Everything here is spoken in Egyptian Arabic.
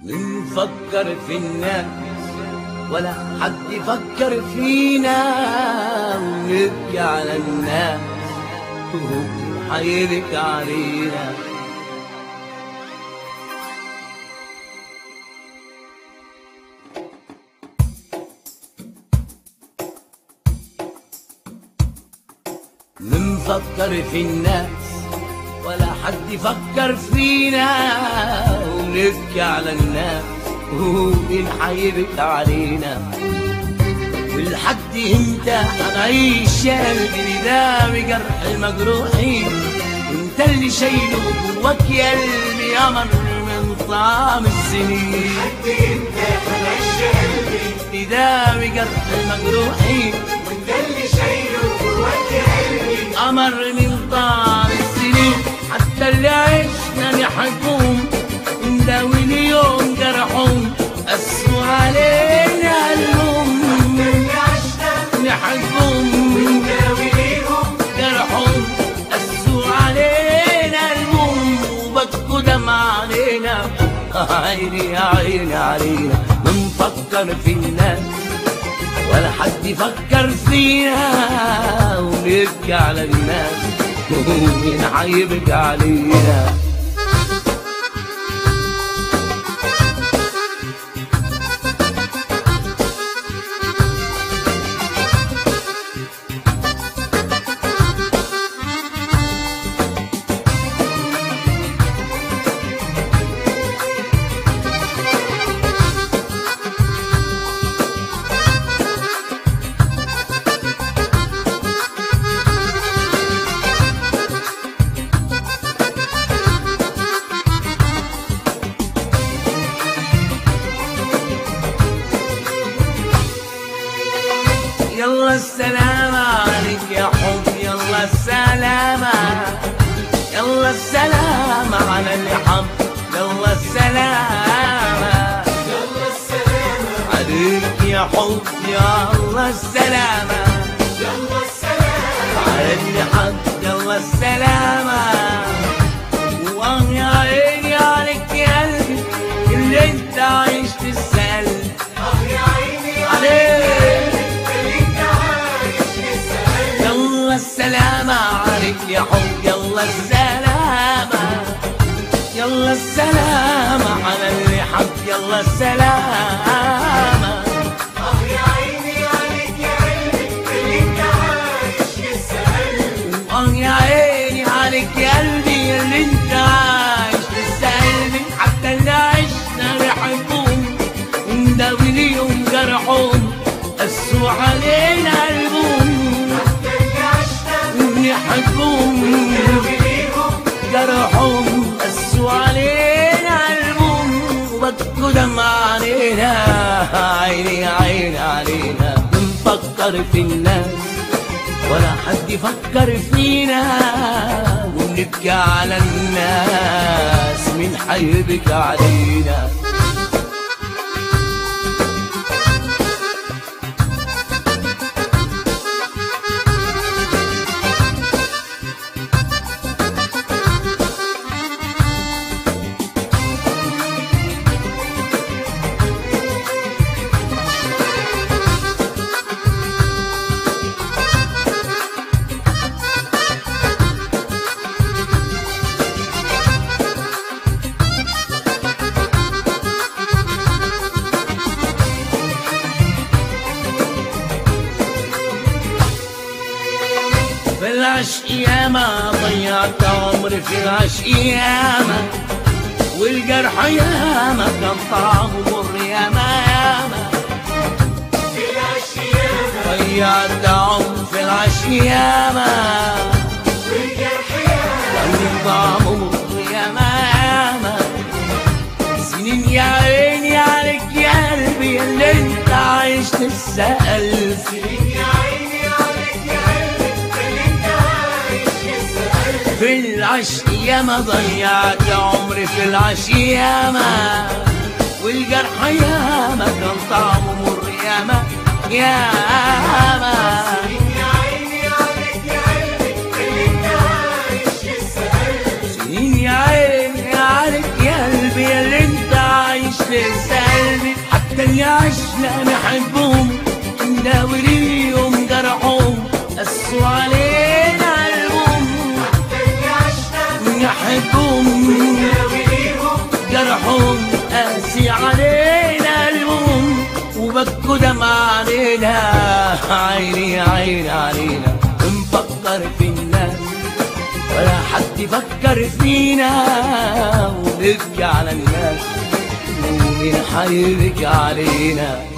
نفكر في الناس ولا حد يفكر فينا ونبكي على الناس وهم حيبكي علينا نفكر في الناس ولا حد يفكر فينا ونبكي على الناس ومين حيبكي علينا ولحد امتى هنعيش يا قلبي ده بجرح المجروحين وانت اللي شايله جواك يا قلبي قمر من طعم السنين لحد امتى هنعيش يا قلبي ده بجرح المجروحين وانت اللي شايله جواك يا قلبي قمر من طعم السنين حتى اللي عشنا نحكم نداوي اليوم جرحهم قسوا علينا الهم اللي عشنا نحكم ناوي ليهم جرحهم قسوا علينا الهم وبكوا دمع علينا عيني يا عيني علينا بنفكر في الناس ولا حد يفكر فينا ونبكي على الناس ومين حيبكي علينا يلا السلام عليك يا حب يلا السلامة يلا السلام على اللي حب يلا السلامة يلا السلامة عليك يا حب يلا السلامة يلا السلامة على اللي حب يلا السلامة واه يا عيني عليك يا قلبي اللي انت عشت السلم اه يا عيني عليك اللي انت عايش لسه يلا السلامة عليك يا حب يلا السلامة يلا السلامة على اللي حب يلا السلامة اه يا عيني عليك يا قلبي اللي انت عايش لسه قلبي اه يا عيني عليك يا قلبي اللي انت عايش لسه قلبي حتى اللي عشنا ريحتهم ونداوي ليهم جرحهم قسوا علينا قلبهم اللي عشنا ونحبهم ناوي ليهم جرحهم قسوا علينا قلبهم وبكوا دمع علينا عيني عيني علينا بنفكر في الناس ولا حد يفكر فينا ونبكي على الناس مين حيبكي علينا في العشق ياما ضيعت عمري في العشق ياما والجرح ياما كان طعمه مر ياما ياما في العشيانة ضيعت عمري في العشق ياما والجرح ياما كان طعمه مر ياما ياما سنين يا عيني عليك يا قلبي اللي انت عايش تسأل سنين يا عيني عليك يا قلبي اللي انت عايش لسه قلبي في العشق ياما ضيعت عمري في العشق ياما والجرح ياما كان طعمه مر ياما ياما سنين يا عيني عليك يا قلبي اللي انت عايش لسه قلبي سنين يا عيني عليك يا قلبي اللي انت عايش جرحهم قاسي علينا اليوم وبكوا دمع علينا عيني عين علينا بنفكر في الناس ولا حد يفكر فينا ونبكي على الناس ومين حيبكي علينا